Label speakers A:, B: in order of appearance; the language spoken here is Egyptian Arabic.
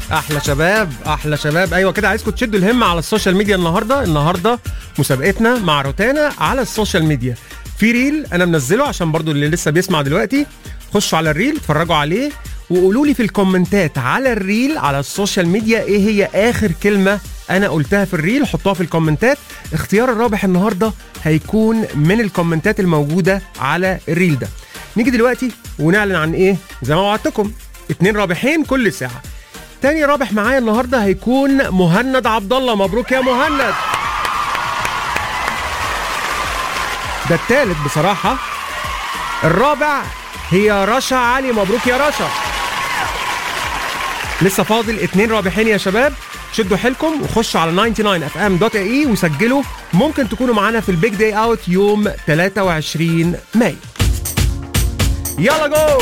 A: احلى شباب احلى شباب ايوه كده عايزكم تشدوا الهمه على السوشيال ميديا النهارده النهارده مسابقتنا مع روتانا على السوشيال ميديا في ريل انا منزله عشان برضو اللي لسه بيسمع دلوقتي خشوا على الريل اتفرجوا عليه وقولوا لي في الكومنتات على الريل على السوشيال ميديا ايه هي اخر كلمه انا قلتها في الريل حطوها في الكومنتات اختيار الرابح النهارده هيكون من الكومنتات الموجوده على الريل ده نيجي دلوقتي ونعلن عن ايه زي ما وعدتكم اتنين رابحين كل ساعه تاني رابح معايا النهارده هيكون مهند عبد الله مبروك يا مهند ده التالت بصراحه الرابع هي رشا علي مبروك يا رشا لسه فاضل اتنين رابحين يا شباب شدوا حيلكم وخشوا على 99fm.ae وسجلوا ممكن تكونوا معانا في البيج داي اوت يوم 23 مايو يلا جو